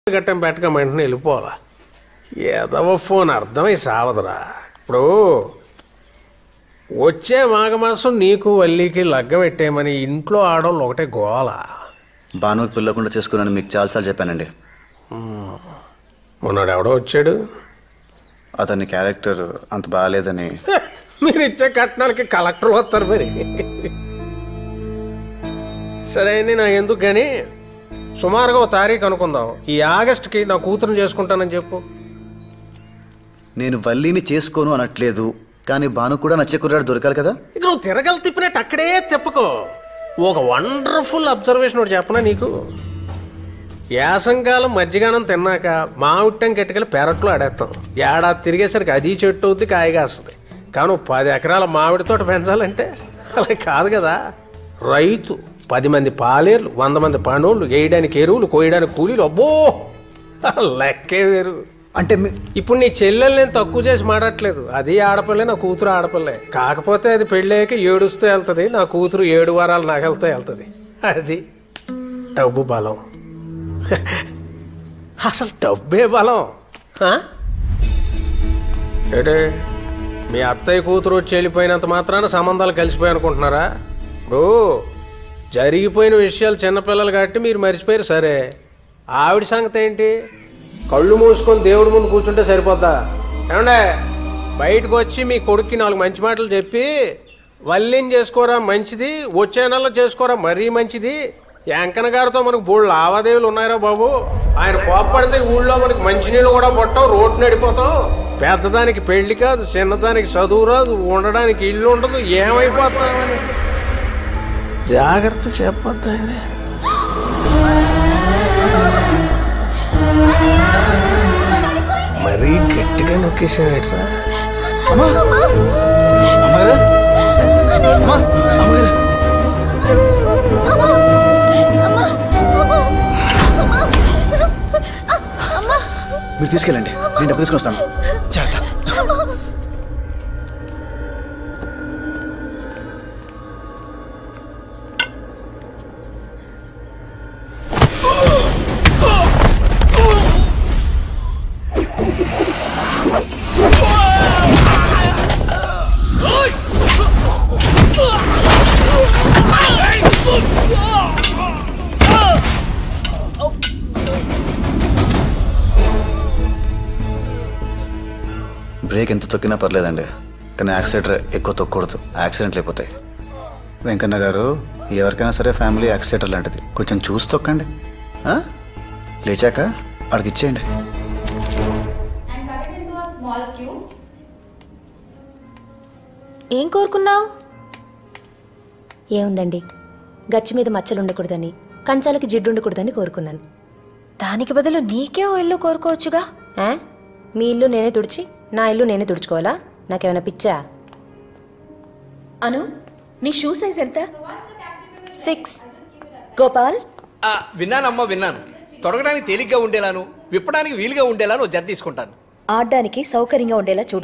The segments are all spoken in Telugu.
గట్టం పెట్టక వెంటనే వెళ్ళిపోవాలా ఏదవ ఫోన్ అర్థమై సావదురా ఇప్పుడు వచ్చే మాఘమాసం నీకు వల్లికి లగ్గ పెట్టేయమని ఇంట్లో ఆడవాళ్ళు ఒకటే గోల భానుకి పిల్లకుండా చేసుకున్నాను మీకు చాలాసార్లు చెప్పానండి మొన్నడు ఎవడో వచ్చాడు అతని క్యారెక్టర్ అంత బాగాలేదని హ, మీరు ఇచ్చే కట్నాలకి కలెక్టర్ వస్తారు మరి సరే అండి నాకు ఎందుకు కానీ సుమారుగా ఓ తారీఖు అనుకుందాం ఈ ఆగస్ట్కి నా కూతురుని చేసుకుంటానని చెప్పు నేను వల్లిని చేసుకోను అనట్లేదు కానీ భాను కూడా నచ్చే కుర్రాడు దొరకాలి కదా ఇక నువ్వు తిరగలు తిప్పినట్టు అక్కడే తిప్పకో ఒక వండర్ఫుల్ అబ్జర్వేషన్ ఒకటి చెప్పనా నీకు యాసంకాలం మజ్జిగానం తిన్నాక మామిట్టం కెట్టుకెళ్ళి పెరట్లో ఆడేస్తాం ఏడాది తిరిగేసరికి అది చెట్టు అవుద్ది కాయ కాస్తుంది కానీ ఓ పది ఎకరాల మామిడి తోట పెంచాలంటే అలా కాదు కదా రైతు పది మంది పాలేర్లు వంద మంది పనులు వేయడానికి ఎరువులు కోయడానికి కూలీలు అబ్బో లెక్కే వేరు అంటే మీ- ఇప్పుడు నీ చెల్లెల్ని నేను తక్కువ చేసి మాడట్లేదు అది ఆడపిల్లే నా కూతురు ఆడపిల్లే కాకపోతే అది పెళ్ళాక ఏడుస్తూ వెళ్తుంది నా కూతురు ఏడు వారాలు నగలతో వెళ్తుంది అది డబ్బు బలం అసలు డబ్బే బలం హా? ఏడే మీ అత్తయ్య కూతురు వచ్చి వెళ్ళిపోయినంత మాత్రాన సంబంధాలు కలిసిపోయి అనుకుంటున్నారా ఇప్పుడు జరిగిపోయిన విషయాలు చిన్నపిల్లలు కాబట్టి మీరు మర్చిపోయారు సరే ఆవిడ సంగతి ఏంటి కళ్ళు మూసుకొని దేవుడి ముందు కూర్చుంటే సరిపోద్దా ఏమండే బయటకు వచ్చి మీ కొడుక్కి నాలుగు మంచి మాటలు చెప్పి వల్లిని చేసుకోరా మంచిది వచ్చే నెలలో చేసుకోరా మరీ మంచిది వెంకన్న గారితో మనకు బోళ్ళు లావాదేవీలు ఉన్నాయరా బాబు ఆయన కోప్పడితే ఊళ్ళో మనకి మంచినీళ్ళు కూడా పట్టవు రోడ్డు నడిపోతాం పెద్దదానికి పెళ్లి కాదు చిన్నదానికి చదువు రాదు ఉండడానికి ఇల్లు ఉండదు ఏమైపోతామని జాగ్రత్త చెప్పొద్దండి మరీ గట్టిగా నొక్కేసాడరా మీరు తీసుకెళ్ళండి నేను డబ్బు తీసుకుని వస్తాను జాగ్రత్త బ్రేక్ ఎంత తొక్కినా పర్లేదండి కానీ యాక్సిడెంటర్ ఎక్కువ తొక్కకూడదు యాక్సిడెంట్లు అయిపోతాయి వెంకన్న గారు ఎవరికైనా సరే ఫ్యామిలీ యాక్సిడెంటర్ లాంటిది కొంచెం చూసి తొక్కండి ఆ? లేచాక అడిగి ఇచ్చేయండి and cut it into a small cubes. ఏం కోరుకున్నావు ఏముందండి గచ్చి మీద మచ్చలు ఉండకూడదని కంచాలకి జిడ్డు ఉండకూడదని కోరుకున్నాను దానికి బదులు నీకే ఓ ఇల్లు కోరుకోవచ్చుగా ఆ? మీ ఇల్లు నేనే తుడిచి నా ఇల్లు నేనే తుడుచుకోవాలా నాకేమైనా పిచ్చా అను నీ షూ సైజ్ ఎంత సిక్స్ గోపాల్ ఆ, విన్నానమ్మా విన్నాను తొడగడానికి తేలిగ్గా ఉండేలాను విప్పడానికి వీలుగా ఉండేలాను ఓ జత తీసుకుంటాను ఆడడానికి సౌకర్యంగా ఉండేలా చూడు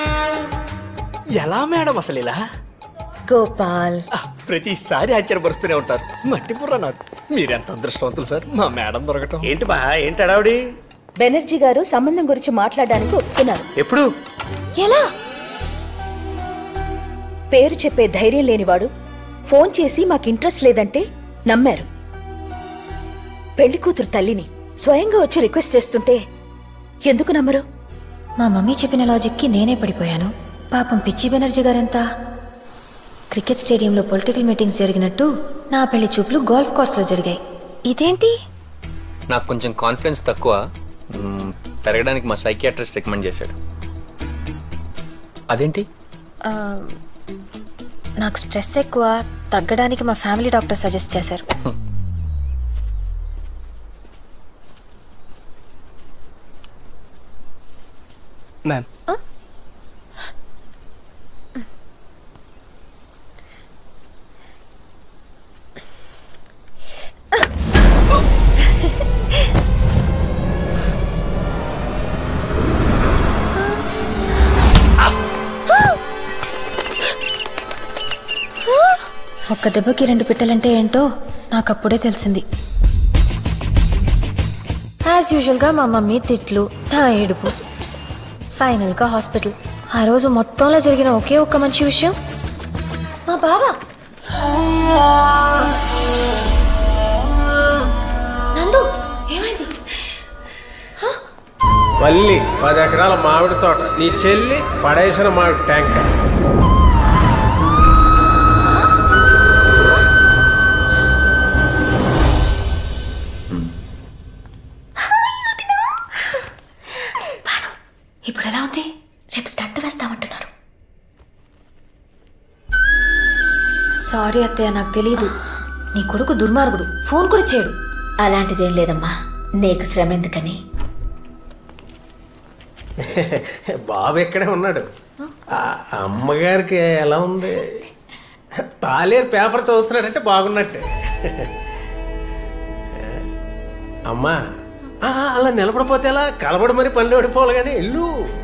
ఎలా మేడం అసలు ఇలా గోపాల్ ఆ, ప్రతిసారి ఆశ్చర్యపరుస్తూనే ఉంటారు మట్టి బుర్ర నాకు మీరెంత అదృష్టవంతులు సార్ మా మేడం దొరకటం ఏంటి బా ఏంటి అడావిడి బెనర్జీ గారు సంబంధం గురించి మాట్లాడడానికి ఒప్పుకున్నారు ఎప్పుడు ఎలా పేరు చెప్పే ధైర్యం లేనివాడు ఫోన్ చేసి మాకు ఇంట్రెస్ట్ లేదంటే నమ్మారు పెళ్లి కూతురు తల్లిని స్వయంగా వచ్చి రిక్వెస్ట్ చేస్తుంటే ఎందుకు నమ్మరు మా మమ్మీ చెప్పిన లాజిక్కి నేనే పడిపోయాను పాపం పిచ్చి బెనర్జీ గారెంత క్రికెట్ స్టేడియంలో పొలిటికల్ మీటింగ్స్ జరిగినట్టు నా పెళ్లి చూపులు గోల్ఫ్ కోర్స్లో జరిగాయి ఇదేంటి నాకు కొంచెం కాన్ఫిడెన్స్ తక్కువ మ్మ్, పెరగడానికి మా సైకియాట్రిస్ట్ రికమెండ్ చేశాడు అదేంటి ఆ, నాకు స్ట్రెస్ ఎక్కువ తగ్గడానికి మా ఫ్యామిలీ డాక్టర్ సజెస్ట్ చేశారు మ్యామ్ ఒక్క దెబ్బకి రెండు పిట్టలంటే ఏంటో నాకు అప్పుడే తెలిసింది యాజ్ యూజువల్గా మా మమ్మీ తిట్లు నా ఏడుపు ఫైనల్గా హాస్పిటల్ ఆ రోజు మొత్తంలో జరిగిన ఒకే ఒక్క మంచి విషయం మా బావ నందు ఏమైంది వల్లి పది ఎకరాల మామిడి తోట నీ చెల్లి పడేసిన మామిడి ట్యాంక్ ఇప్పుడు ఎలా ఉంది రేపు స్టంట్ వేస్తామంటున్నారు సారీ అత్తయ్య నాకు తెలియదు నీ కొడుకు దుర్మార్గుడు ఫోన్ కూడా చేయడు అలాంటిదేం లేదమ్మా నీకు శ్రమ ఎందుకని బాబు ఇక్కడే ఉన్నాడు ఆ అమ్మగారికి ఎలా ఉంది పాలేరు పేపర్ చదువుతున్నాడంటే బాగున్నట్టే అమ్మా ఆ, అలా నిలబడిపోతే ఎలా కలబడి మరి పనులు ఓడిపోవాలి కానీ ఇల్లు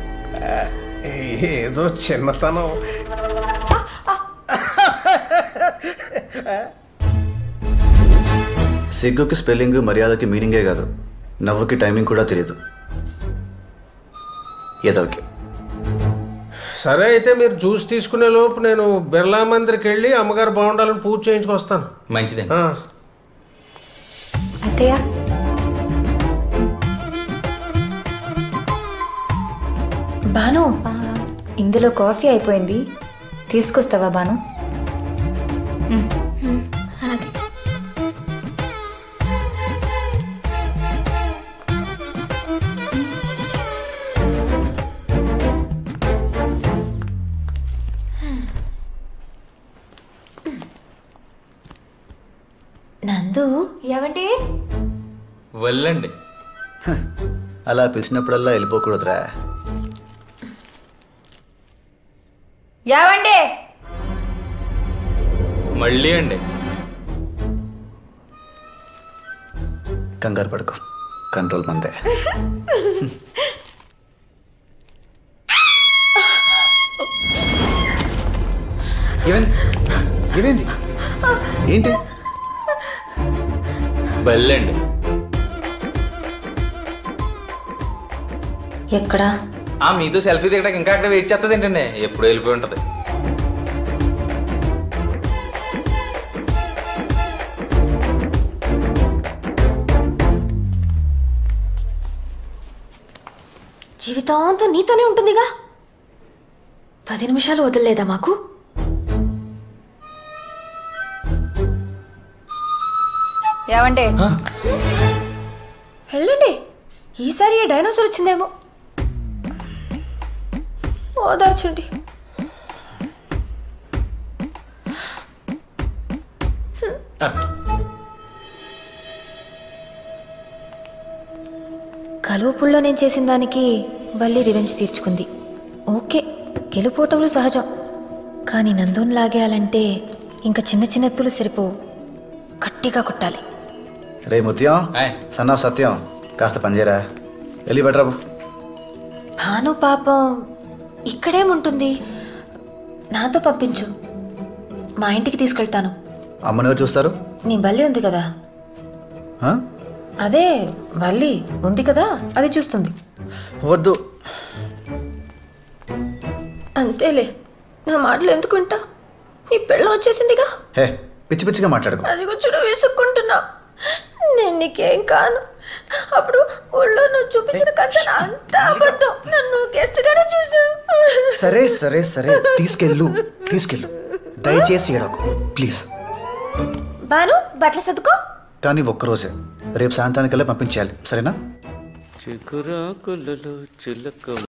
ఏదో చిన్నతనం సిగ్గుకి స్పెల్లింగ్ మర్యాదకి మీనింగే కాదు నవ్వుకి టైమింగ్ కూడా తెలియదు ఏదోకి సరే అయితే మీరు జ్యూస్ తీసుకునే లోపు నేను బిర్లా మందిర్కి వెళ్ళి అమ్మగారు బాగుండాలని పూజ చేయించుకొస్తాను మంచిదండి ఆ, అత్తయ్య బాను ఇందులో కాఫీ అయిపోయింది తీసుకొస్తావా బాను నందు ఏమంటే వెళ్ళండి అలా పిలిచినప్పుడల్లా వెళ్ళిపోకూడదురా ఏమండి మళ్ళీ అండి కంగారు పడుకో కంట్రోల్ మందే ఏమైంది ఏమైంది ఏంటి వెళ్ళండి ఎక్కడా ఆ మీతో సెల్ఫీ దిగడానికి ఇంకా అక్కడ వెయిట్ చేస్తుంది ఏంటండి ఎప్పుడు వెళ్ళిపోయి ఉంటుంది జీవితాంతం నీతోనే ఉంటుందిగా పది నిమిషాలు వదిలేదా మాకు ఏమండే వెళ్ళండి ఈసారి ఏ డైనోసార్ వచ్చిందేమో ఓదార్చండి కలువపుల్లో నేను చేసిన దానికి బల్లి రివెంజ్ తీర్చుకుంది ఓకే గెలుపోవటంలో సహజం కానీ నందోని లాగేయాలంటే ఇంకా చిన్న చిన్న ఎత్తులు సరిపోవు గట్టిగా కొట్టాలి రే ముత్యం ఆయ్. సన్నా సత్యం కాస్త పనిచేయరా వెళ్ళి బెటరాబు భాను పాపం ఇక్కడేముంటుంది నాతో పంపించు మా ఇంటికి తీసుకెళ్తాను అమ్మని ఎవరు చూస్తారు నీ బల్లి ఉంది కదా ఆ? అదే బల్లి ఉంది కదా అది చూస్తుంది వద్దు అంతేలే నా మాటలు ఎందుకు వింటా నీ పెళ్ళం వచ్చేసిందిగా హే పిచ్చి పిచ్చిగా మాట్లాడుకో అది కూర్చొని విసుక్కుంటున్నా నేను నీకేం కాను అప్పుడు ఊళ్ళో నువ్వు చూపించిన కథ అంతా అబద్ధం నన్ను గెస్ట్ గానే చూసావు సరే సరే సరే తీసుకెళ్ళు తీసుకెళ్ళు దయచేసి ఏడకు ప్లీజ్ బాను బట్టలు సర్దుకో కానీ ఒక్కరోజే రేపు సాయంత్రానికల్లా పంపించేయాలి సరేనా చిగురాకులలో చిలక